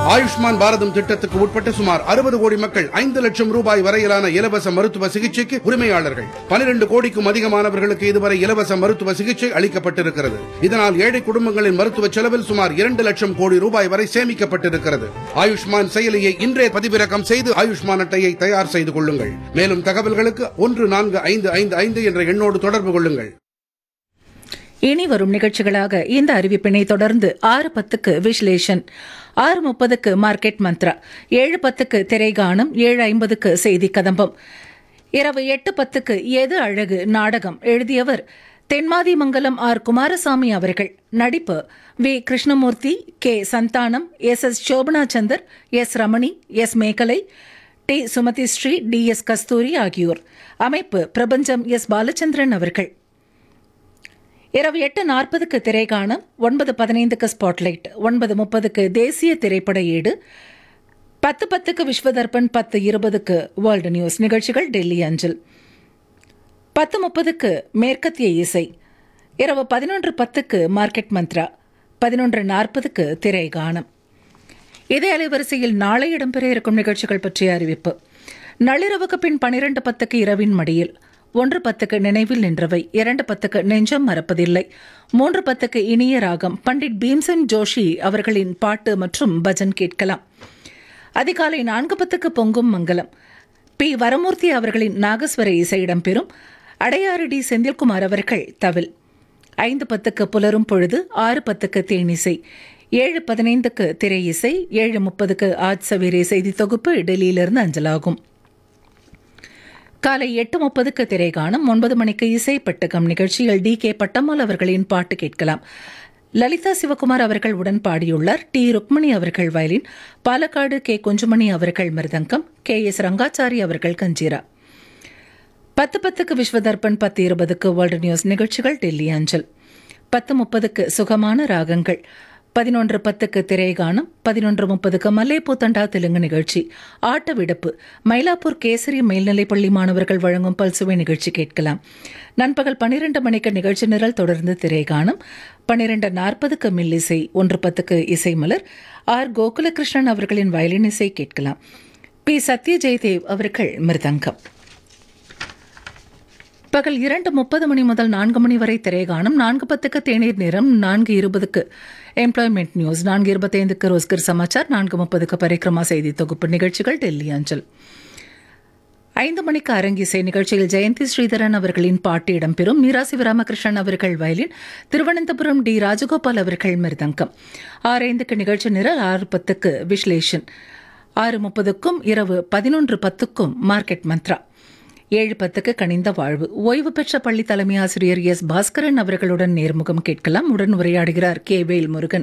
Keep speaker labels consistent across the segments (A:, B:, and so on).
A: ஆயுஷ்மான் பாரதம் திட்டத்துக்கு உட்பட்ட சுமார் அறுபது கோடி மக்கள் ஐந்து லட்சம் ரூபாய் வரையிலான இலவச மருத்துவ சிகிச்சைக்கு உரிமையாளர்கள் பனிரெண்டு கோடிக்கும் அதிகமானவர்களுக்கு இதுவரை இலவச மருத்துவ சிகிச்சை அளிக்கப்பட்டிருக்கிறது இதனால் ஏழை குடும்பங்களின் மருத்துவ செலவில் சுமார் இரண்டு லட்சம் கோடி ரூபாய் வரை சேமிக்கப்பட்டிருக்கிறது ஆயுஷ்மான் செயலியை இன்றே பதிவிறக்கம் செய்து ஆயுஷ்மான் அட்டையை தயார் செய்து கொள்ளுங்கள் மேலும் தகவல்களுக்கு ஒன்று நான்கு ஐந்து ஐந்து ஐந்து என்ற எண்ணோடு தொடர்பு கொள்ளுங்கள்
B: இனி வரும் நிகழ்ச்சிகளாக இந்த அறிவிப்பினை தொடர்ந்து ஆறு பத்துக்கு விஸ்லேஷன் ஆறு முப்பதுக்கு மார்க்கெட் மந்த்ரா ஏழு பத்துக்கு திரைகானம் ஏழு ஐம்பதுக்கு செய்தி கதம்பம் இரவு எட்டு பத்துக்கு எது அழகு நாடகம் எழுதியவர் தென்மாதிமங்கலம் ஆர் குமாரசாமி அவர்கள் நடிப்பு V Krishnamurthy K Santhanam S S Sobanachandar S Ramani S Mekalai T Sumathi Sri T S Kasthuri ஆகியோர் அமைப்பு பிரபஞ்சம் எஸ் பாலச்சந்திரன் அவர்கள் இரவு எட்டு நாற்பதுக்கு திரைகாணம் ஒன்பது பதினைந்துக்கு ஸ்பாட்லைட் ஒன்பது முப்பதுக்கு தேசிய திரைப்பட ஏடு பத்து பத்துக்கு விஸ்வதர்பன் பத்து இருபதுக்கு வேர்ல்டு நியூஸ் நிகழ்ச்சிகள் டெல்லி அஞ்சல் பத்து முப்பதுக்கு மேற்கத்திய இசை இரவு பதினொன்று பத்துக்கு மார்க்கெட் மந்த்ரா பதினொன்று நாற்பதுக்கு திரைகானம் இதே அலைவரிசையில் நாளை இடம்பெற இருக்கும் நிகழ்ச்சிகள் பற்றிய அறிவிப்பு நள்ளிரவுக்கு பின் பனிரெண்டு பத்துக்கு இரவின் மடியில் ஒன்று பத்துக்கு நினைவில் நின்றவை இரண்டு பத்துக்கு நெஞ்சம் மறப்பதில்லை மூன்று பத்துக்கு இனிய ராகம் பண்டிட் பீம்சன் ஜோஷி அவர்களின் பாட்டு மற்றும் பஜன் கேட்கலாம் அதிகாலை நான்கு பத்துக்கு பொங்கும் மங்கலம் பி வரமூர்த்தி அவர்களின் நாகஸ்வர இசை இடம்பெறும் அடையாறு டி செந்தில்குமார் அவர்கள் தவில் ஐந்து பத்துக்கு புலரும் பொழுது ஆறு பத்துக்கு தேனிசை ஏழு பதினைந்துக்கு திரை இசை ஏழு முப்பதுக்கு ஆஜ் சவேரே செய்தி தொகுப்பு டெல்லியிலிருந்து அஞ்சலாகும் காலை எட்டு முப்பதுக்கு திரைகாணும் ஒன்பது மணிக்கு இசை பெட்டகம் நிகழ்ச்சியில் டி கே பட்டம்மாள் அவர்களின் பாட்டு கேட்கலாம் லலிதா சிவகுமார் அவர்கள் உடன் பாடியுள்ளார் டி ருக்மணி அவர்கள் வயலின் பாலக்காடு கே குஞ்சுமணி அவர்கள் மிருதங்கம் கே எஸ் ரங்காச்சாரி அவர்கள் கஞ்சீரா பத்து பத்துக்கு விஸ்வதர்பன் பத்து இருபதுக்கு வேர்ல்டு நியூஸ் நிகழ்ச்சிகள் டெல்லி அஞ்சல் பத்து முப்பதுக்கு சுகமான ராகங்கள் பதினொன்று பத்துக்கு திரைகானம் பதினொன்று முப்பதுக்கு மல்லேப்பூ தண்டா தெலுங்கு நிகழ்ச்சி ஆட்ட விடுப்பு மயிலாப்பூர் கேசரி மேல்நிலைப்பள்ளி மாணவர்கள் வழங்கும் பல்சுவை நிகழ்ச்சி கேட்கலாம் நண்பகல் பன்னிரண்டு மணிக்கு நிகழ்ச்சி நிரல் தொடர்ந்து திரைகானம் பன்னிரண்டு நாற்பதுக்கு மில்லிசை ஒன்று பத்துக்கு இசை மலர் ஆர் கோகுலகிருஷ்ணன் அவர்களின் வயலின் இசை கேட்கலாம் பி சத்ய ஜெயதேவ் அவர்கள் மிருதங்கம் பகல் இரண்டு முப்பது மணி முதல் நான்கு மணி வரை திரைகாணும் நான்கு பத்துக்கு தேநீர் நேரம் நான்கு இருபதுக்கு எம்ப்ளாய்மெண்ட் நியூஸ் நான்கு இருபத்தைந்துக்கு ரோஸ்கர் சமாச்சார் நான்கு முப்பதுக்கு பரிக்ரமா செய்தி தொகுப்பு நிகழ்ச்சிகள் டெல்லி அஞ்சல் ஐந்து மணிக்கு அரங்கிசை நிகழ்ச்சியில் ஜெயந்தி ஸ்ரீதரன் அவர்களின் பாட்டு இடம்பெறும் மீரா சிவராமகிருஷ்ணன் அவர்கள் வயலின் திருவனந்தபுரம் டி ராஜகோபால் அவர்கள் மிருதங்கம் ஆறு ஐந்துக்கு நிகழ்ச்சி நிரல் ஆறு பத்துக்கு விஸ்லேஷன் ஆறு முப்பதுக்கும் இரவு பதினொன்று பத்துக்கும் மார்க்கெட் மந்த்ரா ஏழு பத்துக்கு கனிந்த வாழ்வு ஓய்வு பெற்ற பள்ளி தலைமை ஆசிரியர் எஸ் பாஸ்கரன் அவர்களுடன் நேர்முகம் கேட்கலாம் உடன் உரையாடுகிறார் கே வேல் முருகன்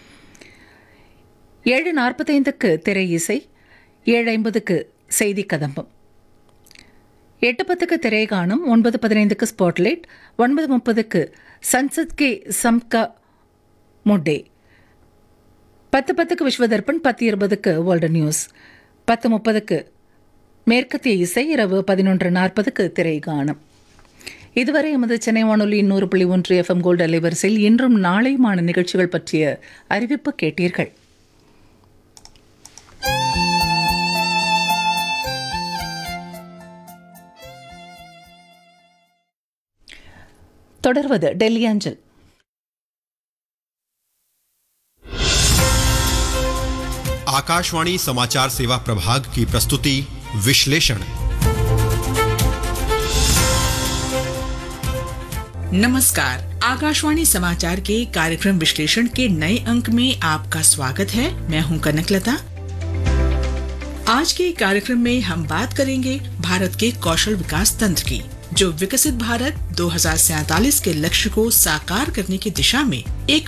B: ஏழு நாற்பத்தைந்துக்கு திரை இசை ஏழு ஐம்பதுக்கு செய்தி கதம்பம் எட்டு பத்துக்கு திரைகாணும் ஒன்பது பதினைந்துக்கு ஸ்பாட்லைட் ஒன்பது முப்பதுக்கு சன்சத் கே சம்கா முட்டே பத்து பத்துக்கு விஸ்வதர்பன் பத்து இருபதுக்கு வேர்ல்டு நியூஸ் பத்து முப்பதுக்கு மேற்கத்திய இசை இரவு பதினொன்று நாற்பதுக்கு திரைகாணும் இதுவரை எமது சென்னை வானொலி நூறு புள்ளி ஒன்று எஃப்எம் கோல்டு அலைவரிசையில் இன்றும் நாளையுமான நிகழ்ச்சிகள் பற்றிய அறிவிப்பு கேட்டீர்கள் தொடர்வது டெல்லி அஞ்சல்
C: आकाशवाणी समाचार सेवा प्रभाग की प्रस्तुति विश्लेषण
D: नमस्कार आकाशवाणी समाचार के कार्यक्रम विश्लेषण के नए अंक में आपका स्वागत है मैं हूं कनकलता आज के कार्यक्रम में हम बात करेंगे भारत के कौशल विकास तंत्र की जो विकसित भारत दो के लक्ष्य को साकार करने की दिशा में एक